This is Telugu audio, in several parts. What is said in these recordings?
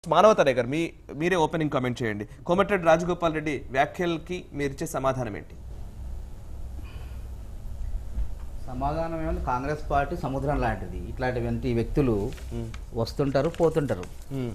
మానవతారే గారు మీ మీరే ఓపెనింగ్ కామెంట్ చేయండి కోమటిరెడ్డి రాజగోపాల్ రెడ్డి వ్యాఖ్యలకి మీరు ఇచ్చే సమాధానం ఏంటి సమాధానం ఏమంటే కాంగ్రెస్ పార్టీ సముద్రం లాంటిది ఇట్లాంటివంటి వ్యక్తులు వస్తుంటారు పోతుంటారు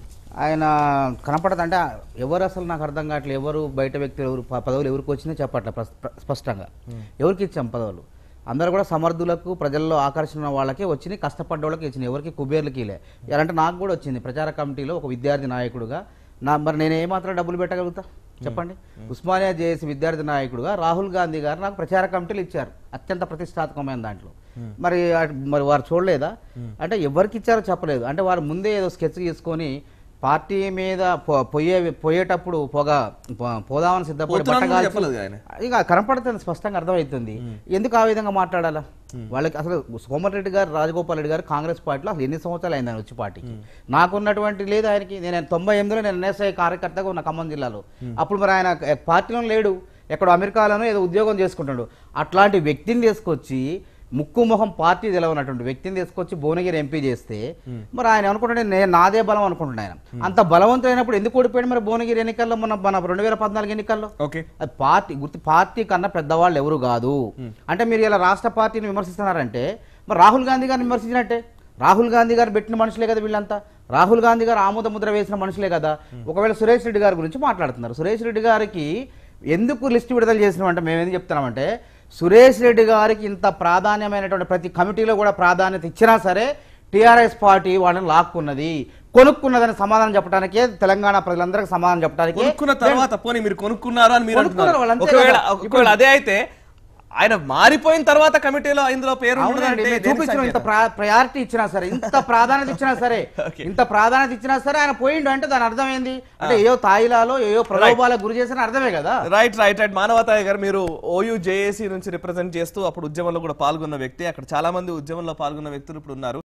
ఆయన కనపడదు అంటే ఎవరు అసలు నాకు అర్థం కావట్లేదు ఎవరు బయట వ్యక్తులు ఎవరు ప- పదవులు ఎవరికి వచ్చినా చెప్పట్లే ప్రస్- ప్ర- స్పష్టంగా ఎవరికి ఇచ్చాం పదవులు అందరూ కూడా సమర్థులకు ప్రజల్లో ఆకర్షణ ఉన్న వాళ్ళకే వచ్చినాయి కష్టపడ్డ వాళ్ళకి ఇచ్చినాయి ఎవరికి కుబేర్లకి లే ఎలా అంటే నాకు కూడా వచ్చింది ప్రచార కమిటీలో ఒక విద్యార్థి నాయకుడుగా నా మరి నేను ఏమాత్రం డబ్బులు పెట్టగలుగుతా చెప్పండి ఉస్మానియా జేఏసీ విద్యార్థి నాయకుడుగా రాహుల్ గాంధీ గారు నాకు ప్రచార కమిటీలు ఇచ్చారు అత్యంత ప్రతిష్టాత్మకమైన దాంట్లో మరి అట్- మరి వారు చూడలేదా అంటే ఎవరికి ఇచ్చారో చెప్పలేదు అంటే వారు ముందే ఏదో స్కెచ్ తీసుకొని పార్టీ మీద పొ- పొయ్యే పోయేటప్పుడు పొగ పొ- పోదామని సిద్ధపడి పోతున్నాను బట్టగాల్చి- చెప్పలేదు ఆయన. ఇక కనపడుతుంది స్పష్టంగా అర్థమవుతుంది ఎందుకు ఆ విధంగా మాట్లాడాలా వాళ్ళకి అసలు సోమరెడ్డి గారు రాజగోపాల్ రెడ్డి గారు కాంగ్రెస్ పార్టీలో అసలు ఎన్ని సంవత్సరాలు అయింది ఆయన వచ్చి పార్టీకి నాకున్నటువంటి లేదు ఆయనకి నేను తొంభై ఎనిమిదిలో నేను ఎన్ఎస్ఐ కార్యకర్తగా ఉన్న ఖమ్మం జిల్లాలో అప్పుడు మరి ఆయన పార్టీలో లేడు ఎక్కడో అమెరికాలోనో ఏదో ఉద్యోగం చేసుకుంటాడు అట్లాంటి వ్యక్తిని తీసుకొచ్చి ముక్కు మొహం పార్టీ తెలవనటువంటి వ్యక్తిని తీసుకొచ్చి భువనగిరి ఎంపీ చేస్తే మరి ఆయన అనుకుంటుంటే నేను నాదే బలం అనుకుంటున్నాను ఆయన అంత బలవంతులైనప్పుడు ఎందుకు ఓడిపోయాడు మరి భువనగిరి ఎన్నికల్లో మన మన రెండు వేల పద్నాలుగు ఎన్నికల్లో ఓకే అది పార్టీ గుర్తు పార్టీ కన్నా పెద్దవాళ్ళు ఎవరు కాదు అంటే మీరు ఇలా రాష్ట్ర పార్టీని విమర్శిస్తున్నారంటే మరి రాహుల్ గాంధీ గారిని విమర్శించినట్టే రాహుల్ గాంధీ గారు పెట్టిన మనుషులే కదా వీళ్ళంతా రాహుల్ గాంధీ గారు ఆమోద ముద్ర వేసిన మనుషులే కదా ఒకవేళ సురేష్ రెడ్డి గారి గురించి మాట్లాడుతున్నారు సురేష్ రెడ్డి గారికి ఎందుకు లిస్ట్ విడుదల చేసినామంటే మేము ఏం చెప్తున్నామంటే సురేష్ రెడ్డి గారికి ఇంత ప్రాధాన్యమైనటువంటి ప్రతి కమిటీలో కూడా ప్రాధాన్యత ఇచ్చినా సరే టీఆర్ఎస్ పార్టీ వాళ్ళని లాక్కున్నది కొనుక్కున్నదని సమాధానం చెప్పడానికే తెలంగాణ ప్రజలందరికీ సమాధానం చెప్పడానికి కొనుక్కున్న తర్వాత పోనీ మీరు కొనుక్కున్నారా అని మీరు కొనుక్కున్నారు అంటున్నారు. వాళ్ళు, అంతే ఒకవేళ కదా. ఒకవేళ అదే అయితే ఆయన మారిపోయిన తర్వాత కమిటీలో ఇందులో పేరు అవునండి ఉండదంటే మేము దేనికి చూపించిన ఇంత సంకేతం? ప్రయారిటీ ఇచ్చినా సరే ఇంత ప్రాధాన్యత ఇచ్చినా సరే Okay. ఇంత ప్రాధాన్యత ఇచ్చినా సరే ఆయన పోయిండు అంటే దాని అర్థం ఏంది అంటే ఏయో తాయిలాలో ఏయో ప్రలోభాలకు గురి చేసిన అర్థమే కదా రైట్ రైట్ రైట్ మానవతాయ గారు మీరు ఓయూ జేఏసీ నుంచి రిప్రజెంట్ చేస్తూ అప్పుడు ఉద్యమంలో కూడా పాల్గొన్న వ్యక్తి అక్కడ చాలా మంది ఉద్యమంలో పాల్గొన్న వ్యక్తులు ఇప్పుడు ఉన్నారు